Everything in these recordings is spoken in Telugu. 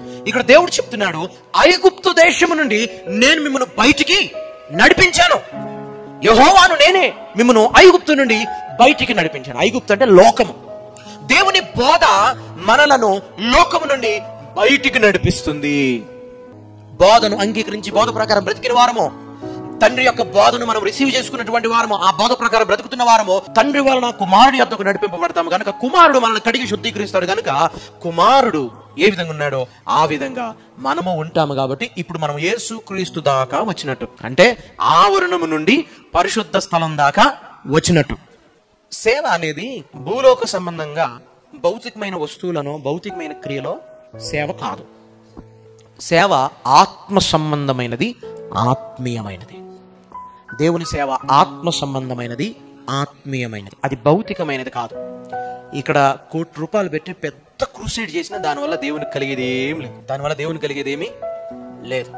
ఇక్కడ దేవుడు చెప్తున్నాడు ఐగుప్తు దేశము నుండి నేను మిమ్మల్ని బయటికి నడిపించాను యహోవాను నేనే మిమ్మల్ని ఐగుప్తు నుండి బయటికి నడిపించాను ఐగుప్తు అంటే లోకము దేవుని బోధ మనలను లోకము నుండి బయటికి నడిపిస్తుంది బోధను అంగీకరించి బోధ ప్రకారం బ్రతికిన వారము తండ్రి యొక్క బోధను మనం రిసీవ్ చేసుకున్నటువంటి వారము ఆ బోధ ప్రకారం బ్రతుకుతున్న వారము తండ్రి వలన కుమారుడి యొద్దకు నడిపింపబడతాము కనుక కుమారుడు మనల్ని కడిగి శుద్ధీకరిస్తాడు కనుక కుమారుడు ఏ విధంగా ఉన్నాడో ఆ విధంగా మనము ఉంటాము కాబట్టి ఇప్పుడు మనం యేసు క్రీస్తు దాకా వచ్చినట్టు అంటే ఆవరణము నుండి పరిశుద్ధ స్థలం దాకా వచ్చినట్టు సేవ అనేది భూలోక సంబంధంగా భౌతికమైన వస్తువులను భౌతికమైన క్రియలో సేవ కాదు సేవ ఆత్మ సంబంధమైనది ఆత్మీయమైనది దేవుని సేవ ఆత్మ సంబంధమైనది ఆత్మీయమైనది అది భౌతికమైనది కాదు ఇక్కడ కోటి రూపాయలు పెట్టి పెద్ద క్రూసైడ్ చేసినా దానివల్ల దేవునికి కలిగేది ఏం లేదు దానివల్ల దేవునికి కలిగేది ఏమీ లేదు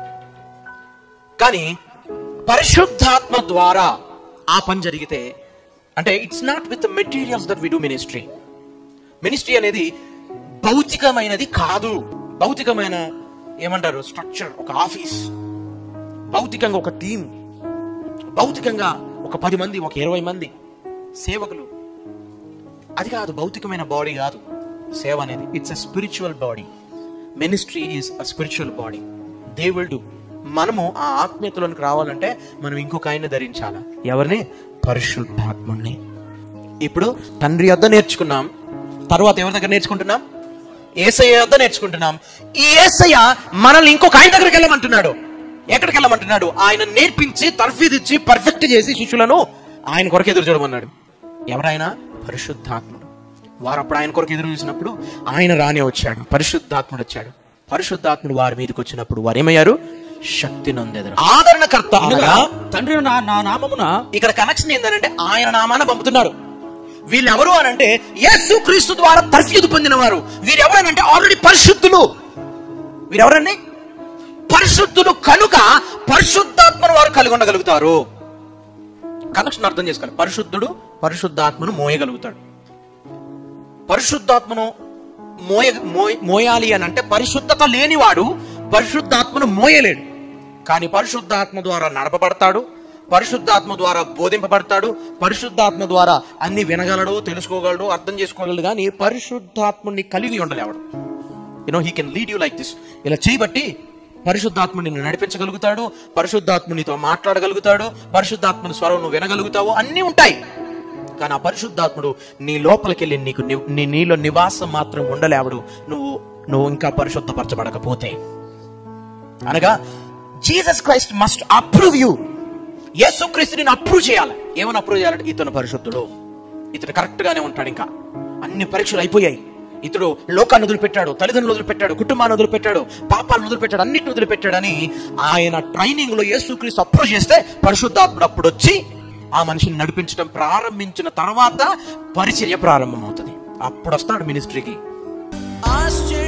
కానీ పరిశుద్ధాత్మ ద్వారా ఆ పని జరిగితే అంటే it's not with materials that we do ministry ministry అనేది భౌతికమైనది కాదు భౌతికమైన ఏమంటారు స్ట్రక్చర్ ఒక ఆఫీస్ భౌతికంగా ఒక టీం భౌతికంగా ఒక పది మంది ఒక ఇరవై మంది సేవకులు అది కాదు భౌతికమైన బాడీ కాదు సేవ అనేది it's a spiritual body ministry is a spiritual body దేవుడు మనము ఆ ఆత్మీయతలోనికి రావాలంటే మనం ఇంకొక ఆయన ధరించాలి ఎవరిని పరిశుద్ధాత్ముణ్ణి ఇప్పుడు తండ్రి వద్ద నేర్చుకున్నాం తర్వాత ఎవరి దగ్గర నేర్చుకుంటున్నాం ఏసయ్య వద్ద నేర్చుకుంటున్నాం ఈ ఏసయ్య మనల్ని ఇంకొక ఆయన దగ్గరికి వెళ్ళమంటున్నాడు ఎక్కడికి వెళ్ళమంటున్నాడు ఆయన నేర్పించి తర్ఫీదు ఇచ్చి పర్ఫెక్ట్ చేసి శిష్యులను ఆయన కొరకు ఎదురు చూడమన్నాడు ఎవరైనా పరిశుద్ధాత్ముడు వారు అప్పుడు ఆయన కొరకు ఎదురు చూసినప్పుడు ఆయన రానే వచ్చాడు పరిశుద్ధాత్ముడు వచ్చాడు పరిశుద్ధాత్ముడు వారి మీదకి వచ్చినప్పుడు వారు ఏమయ్యారు శక్తి నొందెదరు ఆదరణకర్త అనగా తండ్రి నా నా నామమున ఇక్కడ కనెక్షన్ ఏంటంటే ఆయన నామాన పంపుతున్నారు వీళ్ళెవరు అని అంటే యేసు క్రీస్తు ద్వారా తర్ఫీదు పొందిన వారు వీరెవరనంటే ఆల్రెడీ పరిశుద్ధులు వీరెవరండి పరిశుద్ధులు కనుక పరిశుద్ధాత్మను వారు కలిగి ఉండగలుగుతారు కనెక్షన్ అర్థం చేసుకోవాలి పరిశుద్ధుడు పరిశుద్ధాత్మను మోయగలుగుతాడు పరిశుద్ధాత్మను మోయ మోయ- మోయాలి అని అంటే పరిశుద్ధత లేనివాడు పరిశుద్ధాత్మను మోయలేడు కానీ పరిశుద్ధాత్మ ద్వారా నడపబడతాడు పరిశుద్ధాత్మ ద్వారా బోధింపబడతాడు పరిశుద్ధాత్మ ద్వారా అన్ని వినగలడు తెలుసుకోగలడు అర్థం చేసుకోగలడు కానీ పరిశుద్ధాత్మని కలిగి ఉండలేవాడు you know he can lead you like this ఇలా చేయబట్టి పరిశుద్ధాత్ముని నిన్ను నడిపించగలుగుతాడు పరిశుద్ధాత్మునితో మాట్లాడగలుగుతాడు పరిశుద్ధాత్మని స్వరం నువ్వు వినగలుగుతావు అన్నీ ఉంటాయి కానీ ఆ పరిశుద్ధాత్ముడు నీ లోపలికి వెళ్ళి నీకు ని- నీ నీలో నివాసం మాత్రం ఉండలేవడు నువ్వు నువ్వు ఇంకా పరిశుద్ధపరచబడకపోతే అనగా Jesus Christ must approve you యేసు క్రీస్తుని అప్రూవ్ చేయాలి ఏమని అప్రూవ్ చేయాలంటే ఇతను పరిశుద్ధుడు ఇతను కరెక్ట్ గానే ఉంటాడు ఇంకా అన్ని పరీక్షలు అయిపోయాయి ఇతడు లోకాన్ని వదిలిపెట్టాడు తల్లిదండ్రులు వదిలిపెట్టాడు కుటుంబాన్ని వదిలిపెట్టాడు పాపాలను వదిలిపెట్టాడు అన్నిటిని వదిలిపెట్టాడని ఆయన ట్రైనింగ్ లో యేసుక్రీస్తు అప్రూవ్ చేస్తే పరిశుద్ధాత్ముడు అప్పుడు వచ్చి ఆ మనిషిని నడిపించడం ప్రారంభించిన తర్వాత పరిచర్య ప్రారంభమవుతుంది అప్పుడు వస్తాడు మినిస్ట్రీకి ఆశ్చర్య